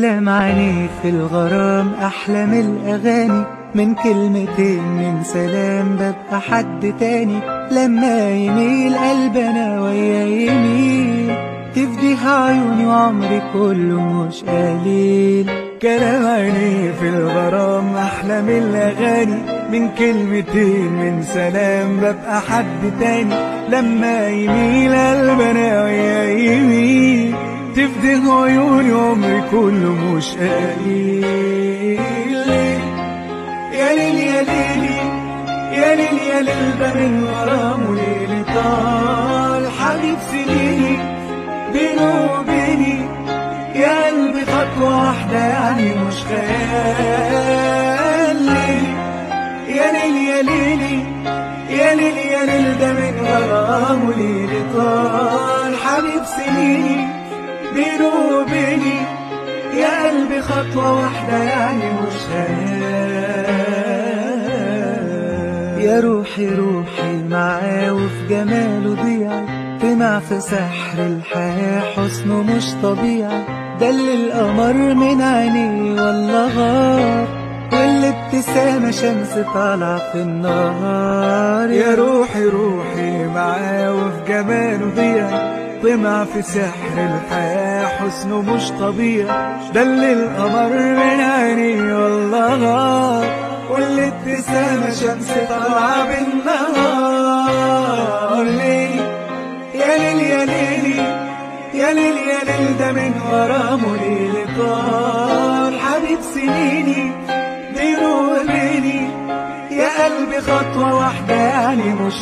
كلام عنيف في الغرام أحلى من الأغاني من كلمتين من سلام ببقى حد تاني لما يميل قلبنا ويا يميل تفديها عيوني وعمري كله مش قليل كلام عنيف في الغرام أحلى من الأغاني من كلمتين من سلام ببقى حد تاني لما يميل قلبنا ويا يميل تفده عيوني عمري كله مش قليل يا ليل يا ليلي يا ليل يا ليل ده من غرام وليل طال حبيب سنيني بينه وبيني يا قلبي خطوة واحدة يعني مش خيال ليلي يا ليل يا ليلي يا ليل يا ليل ده من غرام وليل طال حبيب سنيني بينه وبيني يا قلبي خطوة واحدة يعني مش خيال يا روحي روحي معاه وفي جماله ضيعي طمع في سحر الحياة حسنه مش طبيعي دل القمر من عينيه والله غار والابتسامة شمس طالعة في النهار يا روحي روحي معاه وفي جماله ضيعي طمع في سحر الحياة حسنه مش طبيعي دل القمر من عيني والله غار والابتسامة شمس طالعة بالنهار ليل يا ليل يا ليلي يا ليل يا ليل ده من غرامه ليل طال حبيب سنيني بينه وبيني يا قلبي خطوة واحدة يعني مش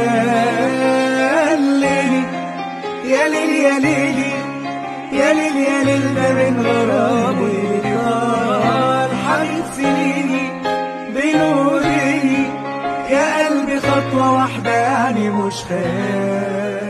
خيال ليلي يا ليل يا ليلي يا ليل يا ليل ده من غرامه طال حبيب سنيني بينه وبيني يا قلبي خطوة واحدة يعني مش خيال